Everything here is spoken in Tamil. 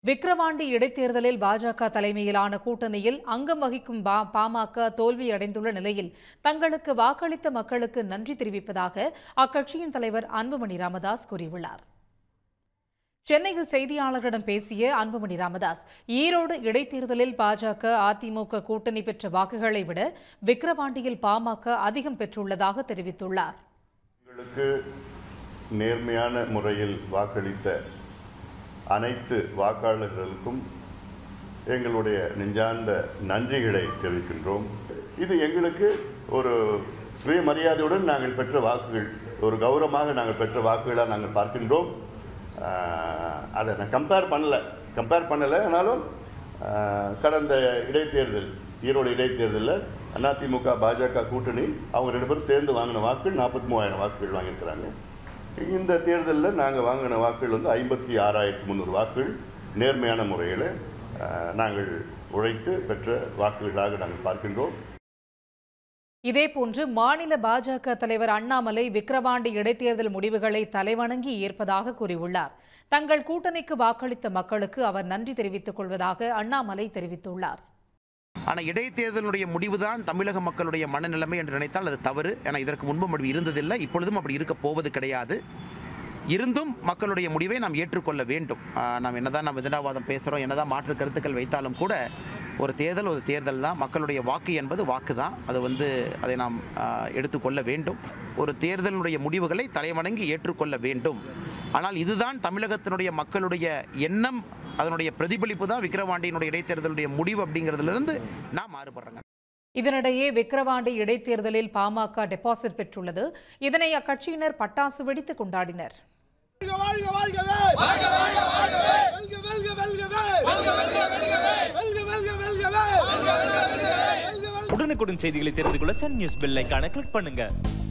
விக்கிரவாண்டி இடைத்தேர்தலில் பாஜக தலைமையிலான கூட்டணியில் அங்கம் வகிக்கும் பா- பாமக தோல்வியடைந்துள்ள நிலையில் தங்களுக்கு வாக்களித்த மக்களுக்கு நன்றி தெரிவிப்பதாக அக்கட்சியின் தலைவர் அன்புமணி ராமதாஸ் கூறியுள்ளார் சென்னையில் செய்தியாளர்களிடம் பேசிய அன்புமணி ராமதாஸ் ஈரோடு இடைத்தேர்தலில் பாஜக அதிமுக கூட்டணி பெற்ற வாக்குகளை விட விக்கிரவாண்டியில் பாமக அதிகம் பெற்றுள்ளதாக தெரிவித்துள்ளார் எங்களுக்கு நேர்மையான முறையில் வாக்களித்த அனைத்து வாக்காளர்களுக்கும் எங்களுடைய நெஞ்சார்ந்த நன்றிகளை தெரிவிக்கின்றோம் இது எங்களுக்கு ஒரு சுயமரியாதையுடன் நாங்கள் பெற்ற வாக்குகள் ஒரு கௌரவமாக நாங்கள் பெற்ற வாக்குகளாக நாங்கள் பார்க்கின்றோம் ஆஹ், அதை நான் கம்பேர் பண்ணல கம்பேர் பண்ணலை ஆனாலும் ஆஹ், கடந்த இடைத்தேர்தல் ஈரோடு இடைத்தேர்தலில் அதிமுக பாஜக கூட்டணி அவங்க ரெண்டு பேரும் சேர்ந்து வாங்கின வாக்குகள் நாற்பத்தி மூவாயிரம் வாக்குகள் வாங்கியிருக்கிறாங்க இந்த தேர்தலில் நாங்கள் வாங்கின வாக்குகள் வந்து ஐம்பத்தி ஆறாயிரத்தி முந்நூறு வாக்குகள் நேர்மையான முறையில் ஆஹ், நாங்கள் உழைத்து பெற்ற வாக்குகளாக நாங்கள் பார்க்கின்றோம் இதேபோன்று மாநில பாஜக தலைவர் அண்ணாமலை விக்கிரவாண்டி இடைத்தேர்தல் முடிவுகளை தலைவணங்கி ஏற்பதாக கூறியுள்ளார் தங்கள் கூட்டணிக்கு வாக்களித்த மக்களுக்கு அவர் நன்றி தெரிவித்துக் கொள்வதாக அண்ணாமலை தெரிவித்துள்ளார் ஆனால் இடைத்தேர்தலுடைய முடிவுதான் தமிழக மக்களுடைய மனநிலைமை என்று நினைத்தால் அது தவறு ஏன்னா இதற்கு முன்பும் அப்படி இருந்ததில்லை இப்பொழுதும் அப்படி இருக்க போவது கிடையாது இருந்தும் மக்களுடைய முடிவை நாம் ஏற்றுக்கொள்ள வேண்டும் ஆஹ் நாம் என்னதான் நாம் எதிராவாதம் பேசுகிறோம் என்னதான் மாற்று கருத்துக்கள் வைத்தாலும் கூட ஒரு தேர்தல் ஒரு தேர்தல் தான் மக்களுடைய வாக்கு என்பது வாக்கு தான் அது வந்து அதை நாம் ஆஹ் எடுத்துக்கொள்ள வேண்டும் ஒரு தேர்தலினுடைய முடிவுகளை தலைவணங்கி ஏற்றுக்கொள்ள வேண்டும் ஆனால் இதுதான் தமிழகத்தினுடைய மக்களுடைய எண்ணம் அதனுடைய பிரதிபலிப்பு தான் விக்கிரவாண்டியினுடைய இடைத்தேர்தலுடைய முடிவு அப்படிங்கிறதுலேருந்து நான் மாறுபடுறேங்க இதனிடையே விக்கிரவாண்டி இடைத்தேர்தலில் பாமக டெபாசிட் பெற்றுள்ளது இதனை அக்கட்சியினர் பட்டாசு வெடித்து கொண்டாடினர் வாழ்க வாழ்கவே வாழ்க வாழ்க வாழ்கவே வெல்க வெல்க வெல்கவே வெல்க வெல்க வெல்கவே வெல்க வெல்க வெல்கவே வெல்க வெல்க வெல்கவே உடனுக்குடன் செய்திகளை தெரிந்து கொள்ள சன் நியூஸ் பெல் ஐகானை கிளிக் பண்ணுங்க